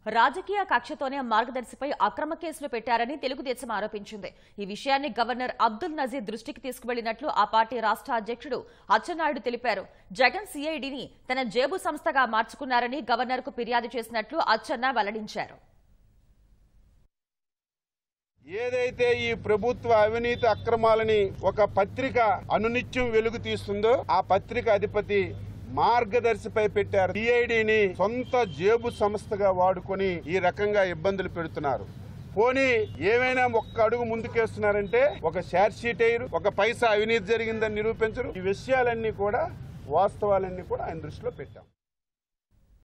రాజకీయ కక్షతోనే మార్గదర్శిపై అక్రమ కేసులు పెట్టారని తెలుగుదేశం ఆరోపించింది ఈ విషయాన్ని గవర్నర్ అబ్దుల్ నజీర్ దృష్టికి తీసుకువెళ్లినట్లు ఆ పార్టీ రాష్ట్ర అధ్యక్షుడు అచ్చెన్నాయుడు తెలిపారు జగన్ సీఐడిని తన జేబు సంస్థగా మార్చుకున్నారని గవర్నర్కు ఫిర్యాదు చేసినట్లు అచ్చెన్న వెల్లడించారు ఏదైతే ఈ ప్రభుత్వ అవినీతి అక్రమాలని ఒక పత్రిక అనునిత్యం వెలుగు తీస్తుందో ఆ పత్రిక అధిపతి మార్గదర్శిపై పెట్టారు సిఐడిని సొంత జేబు సంస్థగా వాడుకొని ఈ రకంగా ఇబ్బందులు పెడుతున్నారు పోనీ ఏమైనా ఒక్క అడుగు ముందుకేస్తున్నారంటే ఒక షేర్ షీట్ వేయరు ఒక పైసా అవినీతి జరిగిందని నిరూపించరు ఈ విషయాలన్నీ కూడా వాస్తవాలన్నీ కూడా ఆయన దృష్టిలో పెట్టాం